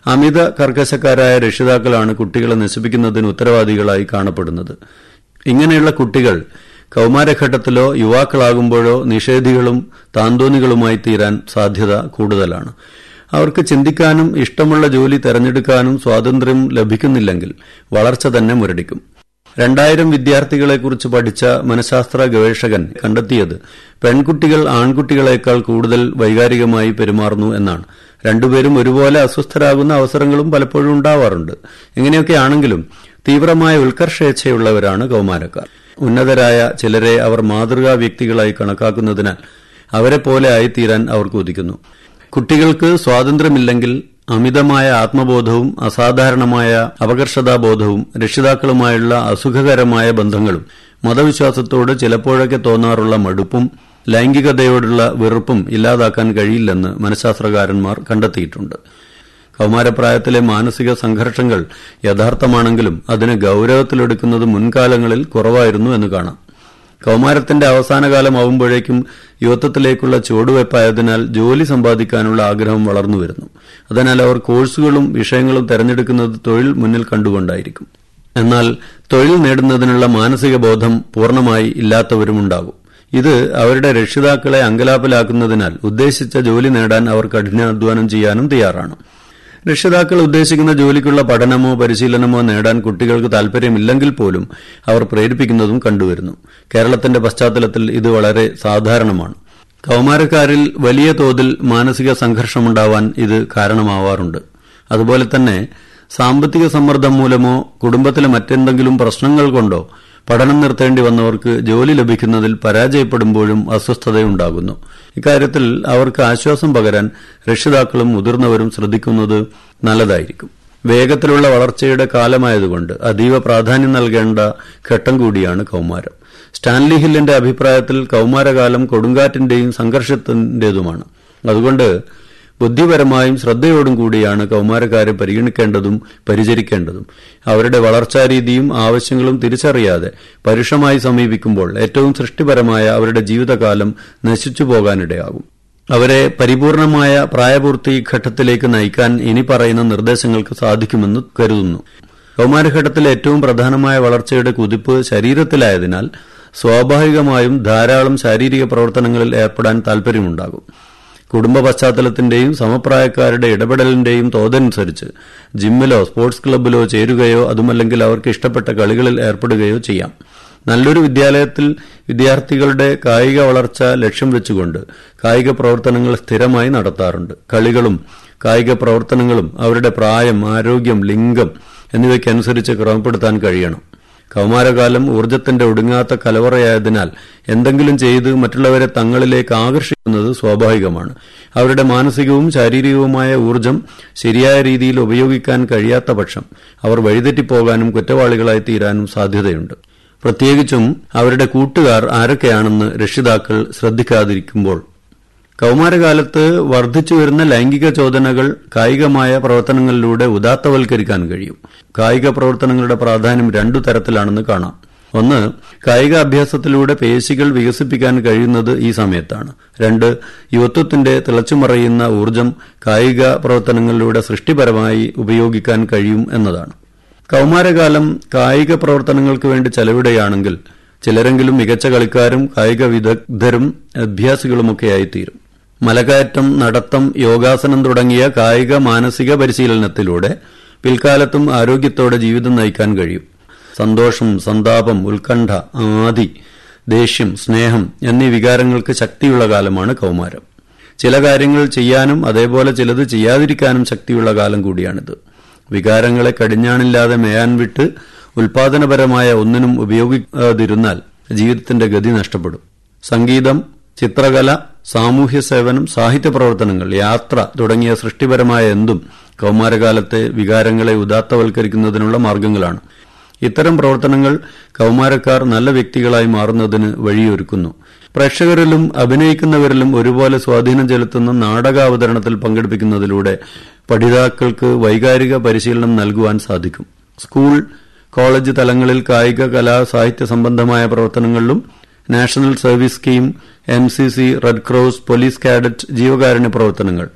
അമിത കർക്കശക്കാരായ രക്ഷിതാക്കളാണ് കുട്ടികളെ നശിപ്പിക്കുന്നതിന് ഉത്തരവാദികളായി കാണപ്പെടുന്നത് ഇങ്ങനെയുള്ള കുട്ടികൾ കൌമാരഘട്ടത്തിലോ യുവാക്കളാകുമ്പോഴോ നിഷേധികളും താന്തോന്നികളുമായി തീരാൻ സാധ്യത കൂടുതലാണ് അവർക്ക് ചിന്തിക്കാനും ഇഷ്ടമുള്ള ജോലി തെരഞ്ഞെടുക്കാനും സ്വാതന്ത്ര്യം ലഭിക്കുന്നില്ലെങ്കിൽ വളർച്ച തന്നെ മുരടിക്കും രണ്ടായിരം വിദ്യാർത്ഥികളെക്കുറിച്ച് പഠിച്ച മനഃശാസ്ത്ര ഗവേഷകൻ കണ്ടെത്തിയത് പെൺകുട്ടികൾ ആൺകുട്ടികളെക്കാൾ കൂടുതൽ വൈകാരികമായി പെരുമാറുന്നു എന്നാണ് രണ്ടുപേരും ഒരുപോലെ അസ്വസ്ഥരാകുന്ന അവസരങ്ങളും പലപ്പോഴും ഉണ്ടാവാറുണ്ട് ഇങ്ങനെയൊക്കെ ആണെങ്കിലും തീവ്രമായ ഉത്കർഷേച്ഛയുള്ളവരാണ് കൌമാരക്കാർ ഉന്നതരായ ചിലരെ അവർ മാതൃകാ വ്യക്തികളായി കണക്കാക്കുന്നതിനാൽ അവരെ പോലെ ആയിത്തീരാൻ അവർ കൊതിക്കുന്നു കുട്ടികൾക്ക് സ്വാതന്ത്ര്യമില്ലെങ്കിൽ അമിതമായ ആത്മബോധവും അസാധാരണമായ അപകർഷതാബോധവും രക്ഷിതാക്കളുമായുള്ള അസുഖകരമായ ബന്ധങ്ങളും മതവിശ്വാസത്തോട് ചിലപ്പോഴൊക്കെ തോന്നാറുള്ള മടുപ്പും ലൈംഗികതയോടുള്ള വെറുപ്പും ഇല്ലാതാക്കാൻ കഴിയില്ലെന്ന് മനഃശാസ്ത്രകാരന്മാർ കണ്ടെത്തിയിട്ടുണ്ട് കൌമാരപ്രായത്തിലെ മാനസിക സംഘർഷങ്ങൾ യഥാർത്ഥമാണെങ്കിലും അതിന് ഗൌരവത്തിലെടുക്കുന്നത് മുൻകാലങ്ങളിൽ കുറവായിരുന്നു എന്ന് കാണാം കൌമാരത്തിന്റെ അവസാനകാലമാവുമ്പോഴേക്കും യുവത്വത്തിലേക്കുള്ള ചുവടുവയ്പായതിനാൽ ജോലി സമ്പാദിക്കാനുള്ള ആഗ്രഹം വളർന്നു വരുന്നു അതിനാൽ അവർ കോഴ്സുകളും വിഷയങ്ങളും തെരഞ്ഞെടുക്കുന്നത് തൊഴിൽ മുന്നിൽ കണ്ടുകൊണ്ടായിരിക്കും എന്നാൽ തൊഴിൽ നേടുന്നതിനുള്ള മാനസിക ബോധം പൂർണ്ണമായി ഇല്ലാത്തവരുമുണ്ടാകും ഇത് അവരുടെ രക്ഷിതാക്കളെ അങ്കലാപ്പിലാക്കുന്നതിനാൽ ഉദ്ദേശിച്ച ജോലി നേടാൻ അവർ കഠിനാധ്വാനം ചെയ്യാനും തയ്യാറാണ് രക്ഷിതാക്കൾ ഉദ്ദേശിക്കുന്ന ജോലിക്കുള്ള പഠനമോ പരിശീലനമോ നേടാൻ കുട്ടികൾക്ക് താൽപര്യമില്ലെങ്കിൽ പോലും അവർ പ്രേരിപ്പിക്കുന്നതും കണ്ടുവരുന്നു കേരളത്തിന്റെ പശ്ചാത്തലത്തിൽ ഇത് വളരെ സാധാരണമാണ് കൌമാരക്കാരിൽ വലിയ തോതിൽ മാനസിക സംഘർഷമുണ്ടാവാൻ ഇത് കാരണമാവാറുണ്ട് അതുപോലെ തന്നെ സാമ്പത്തിക സമ്മർദ്ദം മൂലമോ കുടുംബത്തിലെ മറ്റെന്തെങ്കിലും പ്രശ്നങ്ങൾ കൊണ്ടോ പഠനം നിർത്തേണ്ടി വന്നവർക്ക് ജോലി ലഭിക്കുന്നതിൽ പരാജയപ്പെടുമ്പോഴും അസ്വസ്ഥതയുണ്ടാകുന്നു ഇക്കാര്യത്തിൽ അവർക്ക് ആശ്വാസം പകരാൻ രക്ഷിതാക്കളും മുതിർന്നവരും ശ്രദ്ധിക്കുന്നത് നല്ലതായിരിക്കും വേഗത്തിലുള്ള വളർച്ചയുടെ കാലമായതുകൊണ്ട് അതീവ പ്രാധാന്യം നൽകേണ്ട ഘട്ടം കൂടിയാണ് കൌമാരം സ്റ്റാൻലി ഹില്ലിന്റെ അഭിപ്രായത്തിൽ കൌമാരകാലം കൊടുങ്കാറ്റിന്റെയും സംഘർഷത്തിന്റേതുമാണ് അതുകൊണ്ട് ബുദ്ധിപരമായും ശ്രദ്ധയോടും കൂടിയാണ് കൌമാരക്കാരെ പരിഗണിക്കേണ്ടതും പരിചരിക്കേണ്ടതും അവരുടെ വളർച്ചാരീതിയും ആവശ്യങ്ങളും തിരിച്ചറിയാതെ പരുഷമായി സമീപിക്കുമ്പോൾ ഏറ്റവും സൃഷ്ടിപരമായ അവരുടെ ജീവിതകാലം നശിച്ചു പോകാനിടയാകും അവരെ പരിപൂർണമായ പ്രായപൂർത്തി ഘട്ടത്തിലേക്ക് നയിക്കാൻ ഇനി പറയുന്ന നിർദ്ദേശങ്ങൾക്ക് സാധിക്കുമെന്ന് കരുതുന്നു കൌമാരഘട്ടത്തിലെ ഏറ്റവും പ്രധാനമായ വളർച്ചയുടെ കുതിപ്പ് ശരീരത്തിലായതിനാൽ സ്വാഭാവികമായും ധാരാളം ശാരീരിക പ്രവർത്തനങ്ങളിൽ ഏർപ്പെടാൻ താൽപര്യമുണ്ടാകും കുടുംബ പശ്ചാത്തലത്തിന്റെയും സമപ്രായക്കാരുടെ ഇടപെടലിന്റെയും തോതനുസരിച്ച് ജിമ്മിലോ സ്പോർട്സ് ക്ലബ്ബിലോ ചേരുകയോ അതുമല്ലെങ്കിൽ അവർക്ക് ഇഷ്ടപ്പെട്ട കളികളിൽ ഏർപ്പെടുകയോ ചെയ്യാം നല്ലൊരു വിദ്യാലയത്തിൽ വിദ്യാർത്ഥികളുടെ കായിക വളർച്ച ലക്ഷ്യം വെച്ചുകൊണ്ട് കായിക പ്രവർത്തനങ്ങൾ സ്ഥിരമായി നടത്താറുണ്ട് കളികളും കായിക പ്രവർത്തനങ്ങളും അവരുടെ പ്രായം ആരോഗ്യം ലിംഗം എന്നിവയ്ക്കനുസരിച്ച് ക്രമപ്പെടുത്താൻ കഴിയണം കൌമാരകാലം ഊർജത്തിന്റെ ഒടുങ്ങാത്ത കലവറയായതിനാൽ എന്തെങ്കിലും ചെയ്ത് മറ്റുള്ളവരെ തങ്ങളിലേക്ക് ആകർഷിക്കുന്നത് സ്വാഭാവികമാണ് അവരുടെ മാനസികവും ശാരീരികവുമായ ഊർജം ശരിയായ രീതിയിൽ ഉപയോഗിക്കാൻ കഴിയാത്ത പക്ഷം അവർ വഴിതെറ്റിപ്പോകാനും കുറ്റവാളികളായി തീരാനും സാധ്യതയുണ്ട് പ്രത്യേകിച്ചും അവരുടെ കൂട്ടുകാർ ആരൊക്കെയാണെന്ന് രക്ഷിതാക്കൾ ശ്രദ്ധിക്കാതിരിക്കുമ്പോൾ കൌമാരകാലത്ത് വർദ്ധിച്ചുവരുന്ന ലൈംഗിക ചോദനകൾ കായികമായ പ്രവർത്തനങ്ങളിലൂടെ ഉദാത്തവൽക്കരിക്കാൻ കഴിയും കായിക പ്രവർത്തനങ്ങളുടെ പ്രാധാന്യം രണ്ടു തരത്തിലാണെന്ന് കാണാം ഒന്ന് കായിക അഭ്യാസത്തിലൂടെ പേശികൾ വികസിപ്പിക്കാൻ കഴിയുന്നത് ഈ സമയത്താണ് രണ്ട് യുവത്വത്തിന്റെ തിളച്ചുമറയുന്ന ഊർജം കായിക പ്രവർത്തനങ്ങളിലൂടെ സൃഷ്ടിപരമായി ഉപയോഗിക്കാൻ കഴിയും എന്നതാണ് കൌമാരകാലം കായിക പ്രവർത്തനങ്ങൾക്ക് വേണ്ടി ചെലവിടുകയാണെങ്കിൽ ചിലരെങ്കിലും മികച്ച കളിക്കാരും കായിക വിദഗ്ധരും അഭ്യാസികളുമൊക്കെയായി തീരും മലകയറ്റം നടത്തം യോഗാസനം തുടങ്ങിയ കായിക മാനസിക പരിശീലനത്തിലൂടെ പിൽക്കാലത്തും ആരോഗ്യത്തോടെ ജീവിതം നയിക്കാൻ കഴിയും സന്തോഷം സന്താപം ഉത്കണ്ഠ ആദി ദേഷ്യം സ്നേഹം എന്നീ വികാരങ്ങൾക്ക് ശക്തിയുള്ള കാലമാണ് കൌമാരം ചില കാര്യങ്ങൾ ചെയ്യാനും അതേപോലെ ചിലത് ചെയ്യാതിരിക്കാനും ശക്തിയുള്ള കാലം കൂടിയാണിത് വികാരങ്ങളെ കടിഞ്ഞാണില്ലാതെ മേയാൻ വിട്ട് ഉൽപാദനപരമായ ഒന്നിനും ഉപയോഗിക്കാതിരുന്നാൽ ജീവിതത്തിന്റെ ഗതി നഷ്ടപ്പെടും സംഗീതം ചിത്രകല സാമൂഹ്യ സേവനം സാഹിത്യ പ്രവർത്തനങ്ങൾ യാത്ര തുടങ്ങിയ സൃഷ്ടിപരമായ എന്തും കൌമാരകാലത്തെ വികാരങ്ങളെ ഉദാത്തവൽക്കരിക്കുന്നതിനുള്ള മാർഗങ്ങളാണ് ഇത്തരം പ്രവർത്തനങ്ങൾ കൌമാരക്കാർ നല്ല വ്യക്തികളായി മാറുന്നതിന് വഴിയൊരുക്കുന്നു പ്രേക്ഷകരിലും അഭിനയിക്കുന്നവരിലും ഒരുപോലെ സ്വാധീനം ചെലുത്തുന്ന നാടകാവതരണത്തിൽ പങ്കെടുപ്പിക്കുന്നതിലൂടെ പഠിതാക്കൾക്ക് വൈകാരിക പരിശീലനം നൽകുവാൻ സാധിക്കും സ്കൂൾ കോളേജ് തലങ്ങളിൽ കായിക കലാ സാഹിത്യ സംബന്ധമായ പ്രവർത്തനങ്ങളിലും national service scheme N C C red cross police cadet ജീവകാരുണ്യ പ്രവർത്തനങ്ങൾ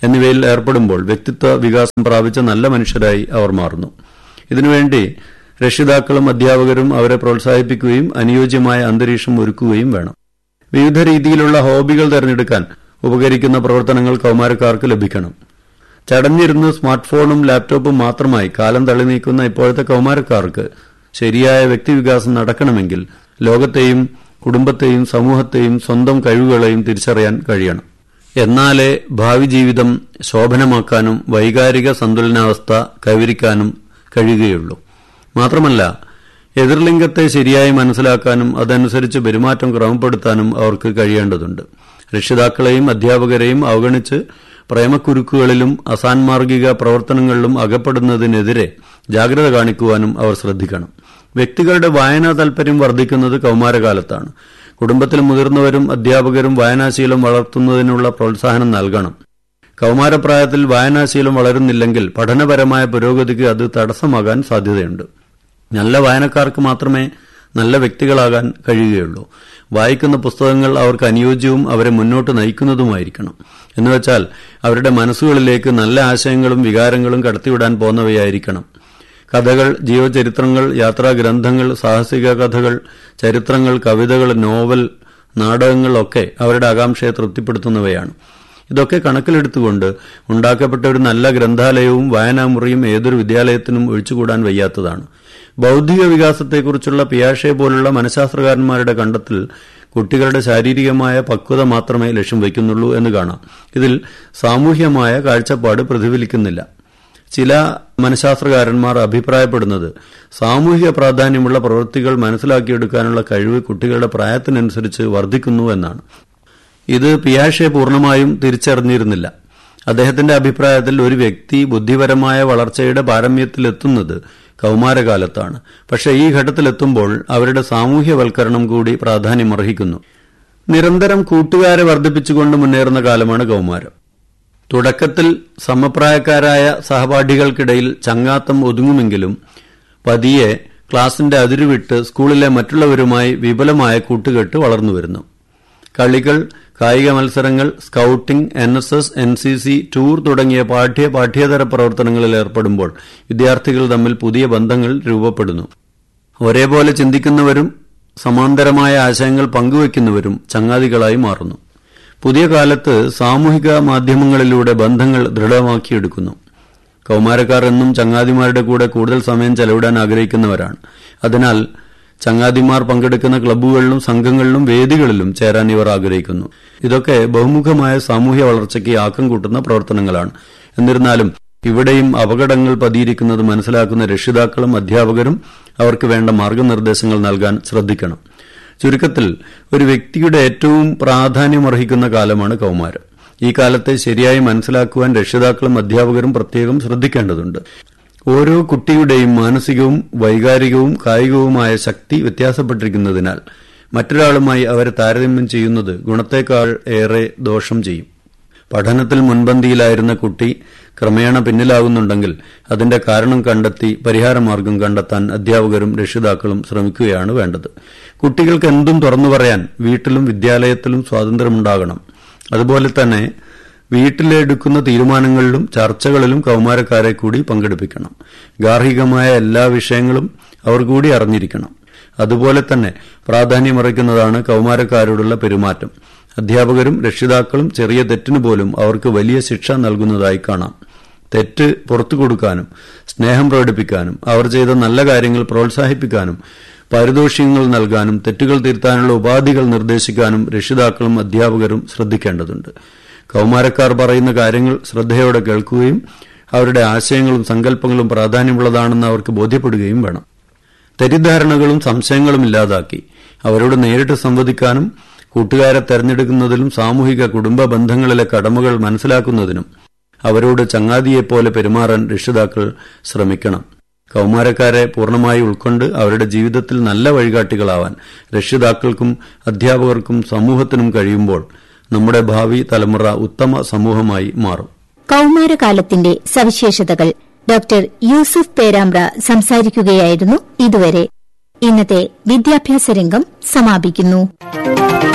എന്നിവയിൽ ഏർപ്പെടുമ്പോൾ വ്യക്തിത്വ വികാസം പ്രാപിച്ച നല്ല മനുഷ്യരായി അവർ മാറുന്നു ഇതിനുവേണ്ടി രക്ഷിതാക്കളും അധ്യാപകരും അവരെ പ്രോത്സാഹിപ്പിക്കുകയും അനുയോജ്യമായ അന്തരീക്ഷം ഒരുക്കുകയും വേണം വിവിധ രീതിയിലുള്ള ഹോബികൾ തിരഞ്ഞെടുക്കാൻ ഉപകരിക്കുന്ന പ്രവർത്തനങ്ങൾ കൌമാരക്കാർക്ക് ലഭിക്കണം ചടഞ്ഞിരുന്ന് സ്മാർട്ട് ഫോണും ലാപ്ടോപ്പും മാത്രമായി കാലം തള്ളി നീക്കുന്ന ഇപ്പോഴത്തെ കൌമാരക്കാർക്ക് ശരിയായ വ്യക്തിവികാസം നടക്കണമെങ്കിൽ ലോകത്തെയും കുടുംബത്തെയും സമൂഹത്തെയും സ്വന്തം കഴിവുകളെയും തിരിച്ചറിയാൻ കഴിയണം എന്നാലേ ഭാവി ജീവിതം ശോഭനമാക്കാനും വൈകാരിക സന്തുലനാവസ്ഥ കൈവരിക്കാനും കഴിയുകയുള്ളൂ മാത്രമല്ല എതിർലിംഗത്തെ ശരിയായി മനസ്സിലാക്കാനും അതനുസരിച്ച് പെരുമാറ്റം ക്രമപ്പെടുത്താനും അവർക്ക് കഴിയേണ്ടതുണ്ട് രക്ഷിതാക്കളെയും അധ്യാപകരെയും അവഗണിച്ച് പ്രേമക്കുരുക്കുകളിലും അസാൻമാർഗിക പ്രവർത്തനങ്ങളിലും അകപ്പെടുന്നതിനെതിരെ ജാഗ്രത കാണിക്കുവാനും അവർ ശ്രദ്ധിക്കണം വ്യക്തികളുടെ വായനാ താൽപര്യം വർദ്ധിക്കുന്നത് കൌമാരകാലത്താണ് കുടുംബത്തിൽ മുതിർന്നവരും അധ്യാപകരും വായനാശീലം വളർത്തുന്നതിനുള്ള പ്രോത്സാഹനം നൽകണം കൌമാരപ്രായത്തിൽ വായനാശീലം വളരുന്നില്ലെങ്കിൽ പഠനപരമായ പുരോഗതിക്ക് അത് തടസ്സമാകാൻ സാധ്യതയുണ്ട് നല്ല വായനക്കാർക്ക് മാത്രമേ നല്ല വ്യക്തികളാകാൻ കഴിയുകയുള്ളൂ വായിക്കുന്ന പുസ്തകങ്ങൾ അവർക്ക് അനുയോജ്യവും അവരെ മുന്നോട്ട് നയിക്കുന്നതുമായിരിക്കണം എന്നുവെച്ചാൽ അവരുടെ മനസ്സുകളിലേക്ക് നല്ല ആശയങ്ങളും വികാരങ്ങളും കടത്തിവിടാൻ പോന്നവയായിരിക്കണം കഥകൾ ജീവചരിത്രങ്ങൾ യാത്രാഗ്രന്ഥങ്ങൾ സാഹസിക കഥകൾ ചരിത്രങ്ങൾ കവിതകൾ നോവൽ നാടകങ്ങൾ ഒക്കെ അവരുടെ ആകാംക്ഷയെ തൃപ്തിപ്പെടുത്തുന്നവയാണ് ഇതൊക്കെ കണക്കിലെടുത്തുകൊണ്ട് ഉണ്ടാക്കപ്പെട്ട ഒരു നല്ല ഗ്രന്ഥാലയവും വായനാമുറിയും ഏതൊരു വിദ്യാലയത്തിനും ഒഴിച്ചുകൂടാൻ വയ്യാത്തതാണ് ബൌദ്ധിക വികാസത്തെക്കുറിച്ചുള്ള പിയാഷെ പോലുള്ള മനഃശാസ്ത്രകാരന്മാരുടെ കണ്ടെത്തൽ കുട്ടികളുടെ ശാരീരികമായ പക്വത മാത്രമേ ലക്ഷ്യം വയ്ക്കുന്നുള്ളൂ എന്ന് കാണാം ഇതിൽ സാമൂഹ്യമായ കാഴ്ചപ്പാട് പ്രതിഫലിക്കുന്നില്ല ചില മനഃശാസ്ത്രകാരന്മാർ അഭിപ്രായപ്പെടുന്നത് സാമൂഹിക പ്രാധാന്യമുള്ള പ്രവൃത്തികൾ മനസ്സിലാക്കിയെടുക്കാനുള്ള കഴിവ് കുട്ടികളുടെ പ്രായത്തിനനുസരിച്ച് വർദ്ധിക്കുന്നു എന്നാണ് ഇത് പിയാഷെ പൂർണ്ണമായും തിരിച്ചറിഞ്ഞിരുന്നില്ല അദ്ദേഹത്തിന്റെ അഭിപ്രായത്തിൽ ഒരു വ്യക്തി ബുദ്ധിപരമായ വളർച്ചയുടെ പാരമ്യത്തിലെത്തുന്നത് കൌമാരകാലത്താണ് പക്ഷേ ഈ ഘട്ടത്തിലെത്തുമ്പോൾ അവരുടെ സാമൂഹ്യവൽക്കരണം കൂടി പ്രാധാന്യമർഹിക്കുന്നു നിരന്തരം കൂട്ടുകാരെ വർദ്ധിപ്പിച്ചുകൊണ്ട് മുന്നേറുന്ന കാലമാണ് കൌമാരം തുടക്കത്തിൽ സമപ്രായക്കാരായ സഹപാഠികൾക്കിടയിൽ ചങ്ങാത്തം ഒതുങ്ങുമെങ്കിലും പതിയെ ക്ലാസിന്റെ അതിരുവിട്ട് സ്കൂളിലെ മറ്റുള്ളവരുമായി വിപുലമായ കൂട്ടുകെട്ട് വളർന്നുവരുന്നു കളികൾ കായിക മത്സരങ്ങൾ scouting N S S N C C tour തുടങ്ങിയ പാഠ്യ പാഠ്യേതര പ്രവർത്തനങ്ങളിൽ ഏർപ്പെടുമ്പോൾ വിദ്യാർത്ഥികൾ തമ്മിൽ പുതിയ ബന്ധങ്ങൾ രൂപപ്പെടുന്നു ഒരേപോലെ ചിന്തിക്കുന്നവരും സമാന്തരമായ ആശയങ്ങൾ പങ്കുവയ്ക്കുന്നവരും ചങ്ങാതികളായി മാറുന്നു പുതിയ കാലത്ത് സാമൂഹിക മാധ്യമങ്ങളിലൂടെ ബന്ധങ്ങൾ ദൃഢമാക്കിയെടുക്കുന്നു കൌമാരക്കാർ എന്നും ചങ്ങാതിമാരുടെ കൂടെ കൂടുതൽ സമയം ചെലവിടാൻ ആഗ്രഹിക്കുന്നവരാണ് അതിനാൽ ചങ്ങാതിമാർ പങ്കെടുക്കുന്ന ക്ലബ്ബുകളിലും സംഘങ്ങളിലും വേദികളിലും ചേരാൻ ഇവർ ആഗ്രഹിക്കുന്നു ഇതൊക്കെ ബഹുമുഖമായ സാമൂഹ്യ വളർച്ചയ്ക്ക് ആക്കം കൂട്ടുന്ന പ്രവർത്തനങ്ങളാണ് എന്നിരുന്നാലും ഇവിടെയും അപകടങ്ങൾ പതിയിരിക്കുന്നത് മനസ്സിലാക്കുന്ന രക്ഷിതാക്കളും അധ്യാപകരും അവർക്ക് വേണ്ട മാർഗനിർദ്ദേശങ്ങൾ നൽകാൻ ശ്രദ്ധിക്കണം ചുരുക്കത്തിൽ ഒരു വ്യക്തിയുടെ ഏറ്റവും പ്രാധാന്യമർഹിക്കുന്ന കാലമാണ് കൌമാരം ഈ കാലത്തെ ശരിയായി മനസ്സിലാക്കുവാൻ രക്ഷിതാക്കളും അധ്യാപകരും പ്രത്യേകം ശ്രദ്ധിക്കേണ്ടതുണ്ട് ഓരോ കുട്ടിയുടെയും മാനസികവും വൈകാരികവും കായികവുമായ ശക്തി വ്യത്യാസപ്പെട്ടിരിക്കുന്നതിനാൽ മറ്റൊരാളുമായി അവരെ താരതമ്യം ചെയ്യുന്നത് ഗുണത്തേക്കാൾ ഏറെ ദോഷം ചെയ്യും പഠനത്തിൽ മുൻപന്തിയിലായിരുന്ന കുട്ടി ക്രമേണ പിന്നിലാകുന്നുണ്ടെങ്കിൽ അതിന്റെ കാരണം കണ്ടെത്തി പരിഹാരമാർഗം കണ്ടെത്താൻ അധ്യാപകരും രക്ഷിതാക്കളും ശ്രമിക്കുകയാണ് വേണ്ടത് കുട്ടികൾക്ക് എന്തും തുറന്നു പറയാൻ വീട്ടിലും വിദ്യാലയത്തിലും സ്വാതന്ത്ര്യമുണ്ടാകണം അതുപോലെ തന്നെ വീട്ടിലെടുക്കുന്ന തീരുമാനങ്ങളിലും ചർച്ചകളിലും കൌമാരക്കാരെ കൂടി പങ്കെടുപ്പിക്കണം ഗാർഹികമായ എല്ലാ വിഷയങ്ങളും അവർ കൂടി അറിഞ്ഞിരിക്കണം അതുപോലെ തന്നെ പ്രാധാന്യമറിക്കുന്നതാണ് കൌമാരക്കാരോടുള്ള പെരുമാറ്റം അധ്യാപകരും രക്ഷിതാക്കളും ചെറിയ തെറ്റിനു പോലും അവർക്ക് വലിയ ശിക്ഷ നൽകുന്നതായി കാണാം തെറ്റ് പുറത്തു കൊടുക്കാനും സ്നേഹം പ്രകടിപ്പിക്കാനും അവർ ചെയ്ത നല്ല കാര്യങ്ങൾ പ്രോത്സാഹിപ്പിക്കാനും പാരിതോഷികങ്ങൾ നൽകാനും തെറ്റുകൾ തിരുത്താനുള്ള ഉപാധികൾ നിർദ്ദേശിക്കാനും രക്ഷിതാക്കളും അധ്യാപകരും ശ്രദ്ധിക്കേണ്ടതുണ്ട് കൌമാരക്കാർ പറയുന്ന കാര്യങ്ങൾ ശ്രദ്ധയോടെ കേൾക്കുകയും അവരുടെ ആശയങ്ങളും സങ്കല്പങ്ങളും പ്രാധാന്യമുള്ളതാണെന്ന് അവർക്ക് ബോധ്യപ്പെടുകയും വേണം തെറ്റിദ്ധാരണകളും സംശയങ്ങളും ഇല്ലാതാക്കി അവരോട് നേരിട്ട് സംവദിക്കാനും കൂട്ടുകാരെ തെരഞ്ഞെടുക്കുന്നതിലും സാമൂഹിക കുടുംബ ബന്ധങ്ങളിലെ കടമകൾ മനസ്സിലാക്കുന്നതിനും അവരോട് ചങ്ങാതിയെപ്പോലെ പെരുമാറാൻ രക്ഷിതാക്കൾ ശ്രമിക്കണം കൌമാരക്കാരെ പൂർണ്ണമായി ഉൾക്കൊണ്ട് അവരുടെ ജീവിതത്തിൽ നല്ല വഴികാട്ടികളാവാൻ രക്ഷിതാക്കൾക്കും അധ്യാപകർക്കും സമൂഹത്തിനും കഴിയുമ്പോൾ നമ്മുടെ ഭാവി തലമുറ ഉത്തമ സമൂഹമായി മാറും കൌമാരകാലത്തിന്റെ സവിശേഷതകൾ ഡോക്ടർ യൂസുഫ് പേരാമ്പ്ര സംസാരിക്കുകയായിരുന്നു ഇതുവരെ ഇന്നത്തെ വിദ്യാഭ്യാസ രംഗം സമാപിക്കുന്നു